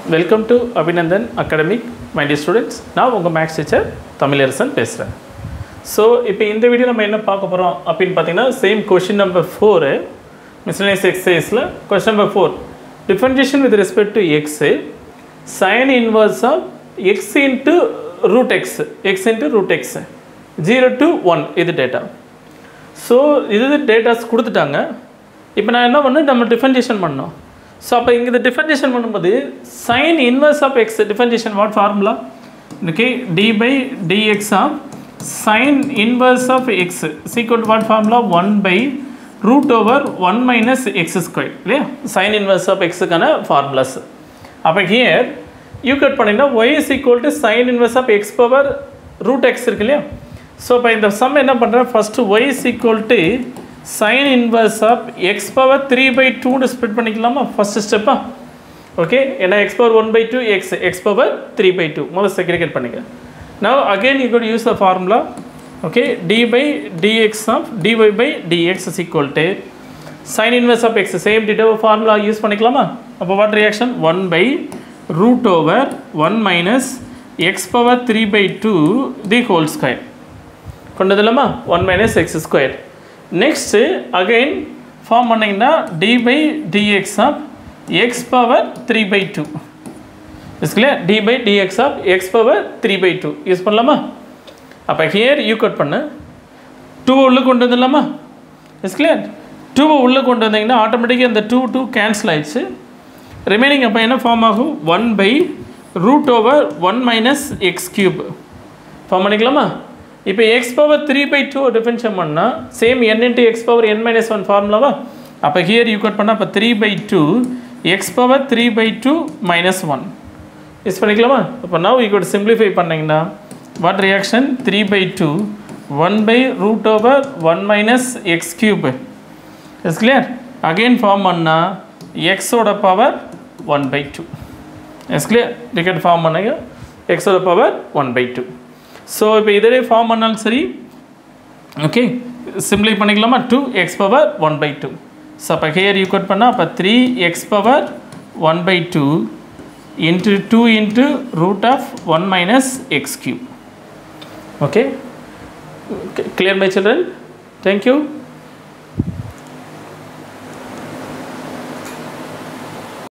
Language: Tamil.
welcome to Abhinandan academic my dear students நான் உங்கள் மேக்ஸ் டீச்சர் தமிழரசன் பேசுகிறேன் ஸோ இப்போ இந்த வீடியோ நம்ம என்ன பார்க்க போகிறோம் அப்படின்னு பார்த்தீங்கன்னா same question number four miscellaneous எக்ஸசைஸில் question number four differentiation with respect to x sine inverse of x into root x x into root x zero to one இது டேட்டா ஸோ இது டேட்டாஸ் கொடுத்துட்டாங்க இப்போ நான் என்ன பண்ணேன் நம்ம டிஃபரன்ஷியேஷன் பண்ணோம் ஸோ அப்போ இங்கே இந்த டிஃபரன்ஷியேஷன் பண்ணும்போது sine inverse of x differentiation what formula okay d by dx of sine inverse of x equal what formula one by root over one minus x square இல்லையா சைன் இன்வர்ஸ் ஆஃப் எக்ஸுக்கான ஃபார்முலாஸ் அப்போ ஹியர் யூ கட் பண்ணிங்கன்னா y is equal to sine inverse of x power root x இருக்கு இல்லையா ஸோ இப்போ இந்த சம் என்ன பண்ணுறேன் first y is equal to sine inverse of x power three by டூன்னு ஸ்ப்ளிட் பண்ணிக்கலாமா ஃபஸ்ட்டு ஸ்டெப்பா ஓகே ஏன்னா x power one by two x x power three by two முதல்ல செக்ரிகேட் பண்ணிக்க now again you could use the formula okay d by dx of dy by dx is equal to sine inverse of x same ditto formula use பண்ணிக்கலாமா அப்போ what reaction one by root over one minus x power three by two the whole square கொண்டதில்லமா one minus x square next again form பண்ணிங்கன்னா d by dx of x power three by two இஸ்கிலே d by dx of x power three by two use பண்ணலாமா அப்போ ஹியர் யூ கட் பண்ணு டூவை உள்ளே கொண்டு வந்துடலாமா இஸ்கிலே டூவை உள்ளே கொண்டு வந்தீங்கன்னா ஆட்டோமேட்டிக்காக இந்த டூ டூ கேன்சல் ஆயிடுச்சு ரிமைனிங் அப்போ என்ன ஃபார்ம் ஆகும் one by root over one minus x cube form பண்ணிக்கலாமா இப்போ x power three by two differentiation பண்ணால் same n into x power n minus one ஃபார்முலாவா அப்போ ஹியர் யூ கட் பண்ணால் அப்போ three by two x power three by two minus one use பண்ணிக்கலாமா அப்போ நவ் யூ could சிம்பிளிஃபை பண்ணிங்கன்னா what reaction three by two one by root over one minus x cube is clear again form பண்ணால் எக்ஸோட power one by two is clear ticket form பண்ணுங்க எக்ஸோட power one by two so இப்போ இதே ஃபார்ம் பண்ணாலும் சரி ஓகே சிம்பிளை பண்ணிக்கலாமா two x power one by two so அப்போ ஹியர் யூ கட் பண்ணால் அப்போ three x power one by two into two into root of one minus x cube okay clear my children thank you